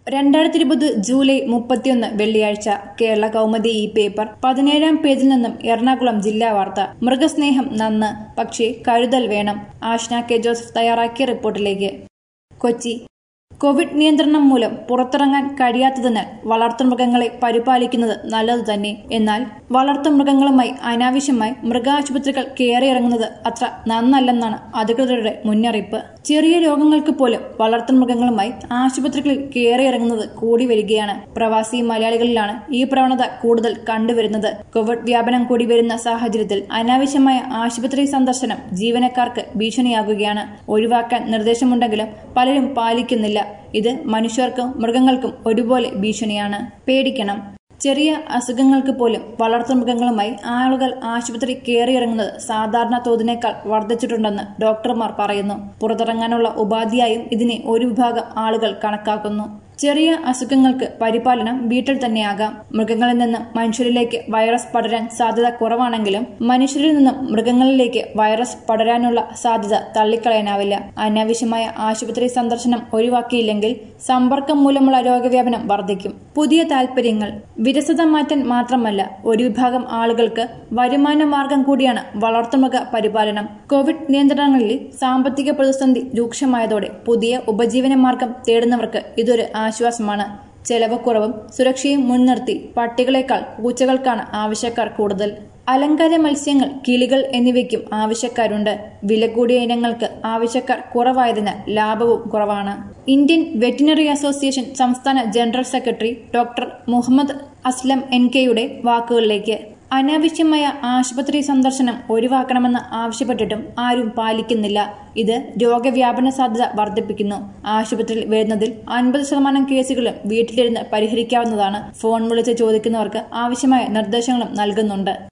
രണ്ടായിരത്തി ഇരുപത് ജൂലൈ മുപ്പത്തിയൊന്ന് വെള്ളിയാഴ്ച കേരള കൗമുദി ഈ പേപ്പർ പതിനേഴാം പേജിൽ നിന്നും എറണാകുളം ജില്ലാ വാർത്ത മൃഗസ്നേഹം നന്ന് പക്ഷേ കരുതൽ വേണം ആഷ്ന കെ ജോസഫ് തയ്യാറാക്കിയ റിപ്പോർട്ടിലേക്ക് കൊച്ചി കോവിഡ് നിയന്ത്രണം മൂലം പുറത്തിറങ്ങാൻ കഴിയാത്തതിനാൽ വളർത്തുമൃഗങ്ങളെ പരിപാലിക്കുന്നത് നല്ലതു തന്നെ എന്നാൽ വളർത്തുമൃഗങ്ങളുമായി അനാവശ്യമായി മൃഗാശുപത്രികൾ കയറിയിറങ്ങുന്നത് അത്ര നന്നല്ലെന്നാണ് അധികൃതരുടെ മുന്നറിയിപ്പ് ചെറിയ രോഗങ്ങൾക്ക് പോലും വളർത്തുമൃഗങ്ങളുമായി ആശുപത്രികളിൽ കയറിയിറങ്ങുന്നത് കൂടി വരികയാണ് പ്രവാസി മലയാളികളിലാണ് ഈ പ്രവണത കൂടുതൽ കണ്ടുവരുന്നത് കോവിഡ് വ്യാപനം കൂടി വരുന്ന സാഹചര്യത്തിൽ അനാവശ്യമായ ആശുപത്രി സന്ദർശനം ജീവനക്കാർക്ക് ഭീഷണിയാകുകയാണ് ഒഴിവാക്കാൻ നിർദ്ദേശമുണ്ടെങ്കിലും പലരും പാലിക്കുന്നില്ല ഇത് മനുഷ്യർക്കും മൃഗങ്ങൾക്കും ഒരുപോലെ ഭീഷണിയാണ് പേടിക്കണം ചെറിയ അസുഖങ്ങൾക്ക് പോലും വളർത്തുമൃഗങ്ങളുമായി ആളുകൾ ആശുപത്രി കയറിയിറങ്ങുന്നത് സാധാരണ തോതിനേക്കാൾ വർദ്ധിച്ചിട്ടുണ്ടെന്ന് ഡോക്ടർമാർ പറയുന്നു പുറത്തിറങ്ങാനുള്ള ഉപാധിയായും ഇതിനെ ഒരു വിഭാഗം ആളുകൾ കണക്കാക്കുന്നു ചെറിയ അസുഖങ്ങൾക്ക് പരിപാലനം വീട്ടിൽ തന്നെയാകാം മൃഗങ്ങളിൽ നിന്ന് മനുഷ്യരിലേക്ക് വൈറസ് പടരാൻ സാധ്യത കുറവാണെങ്കിലും മനുഷ്യരിൽ നിന്നും മൃഗങ്ങളിലേക്ക് വൈറസ് പടരാനുള്ള സാധ്യത തള്ളിക്കളയാനാവില്ല അനാവശ്യമായ ആശുപത്രി സന്ദർശനം ഒഴിവാക്കിയില്ലെങ്കിൽ സമ്പർക്കം മൂലമുള്ള രോഗവ്യാപനം വർദ്ധിക്കും പുതിയ താൽപര്യങ്ങൾ വിരസത മാറ്റാൻ മാത്രമല്ല ഒരു വിഭാഗം ആളുകൾക്ക് വരുമാന മാർഗം കൂടിയാണ് വളർത്തുമൃഗ പരിപാലനം കോവിഡ് നിയന്ത്രണങ്ങളിൽ സാമ്പത്തിക പ്രതിസന്ധി രൂക്ഷമായതോടെ പുതിയ ഉപജീവന മാർഗം തേടുന്നവർക്ക് ഇതൊരു ആശ്വാസമാണ് ചെലവ് കുറവും സുരക്ഷയും മുൻനിർത്തി പട്ടികളെക്കാൾ പൂച്ചകൾക്കാണ് ആവശ്യക്കാർ കൂടുതൽ അലങ്കാര മത്സ്യങ്ങൾ കിളികൾ എന്നിവയ്ക്കും ആവശ്യക്കാരുണ്ട് വില കൂടിയ ഇനങ്ങൾക്ക് ആവശ്യക്കാർ കുറവായതിനാൽ ലാഭവും കുറവാണ് ഇന്ത്യൻ വെറ്റിനറി അസോസിയേഷൻ സംസ്ഥാന general secretary doctor Muhammad Aslam N കെയുടെ വാക്കുകളിലേക്ക് അനാവശ്യമായ ആശുപത്രി സന്ദർശനം ഒഴിവാക്കണമെന്ന് ആവശ്യപ്പെട്ടിട്ടും ആരും പാലിക്കുന്നില്ല ഇത് രോഗവ്യാപന സാധ്യത വർദ്ധിപ്പിക്കുന്നു ആശുപത്രിയിൽ വരുന്നതിൽ അൻപത് ശതമാനം കേസുകളും വീട്ടിലിരുന്ന് പരിഹരിക്കാവുന്നതാണ് ഫോൺ വിളിച്ച് ചോദിക്കുന്നവർക്ക് ആവശ്യമായ നിർദ്ദേശങ്ങളും നൽകുന്നുണ്ട്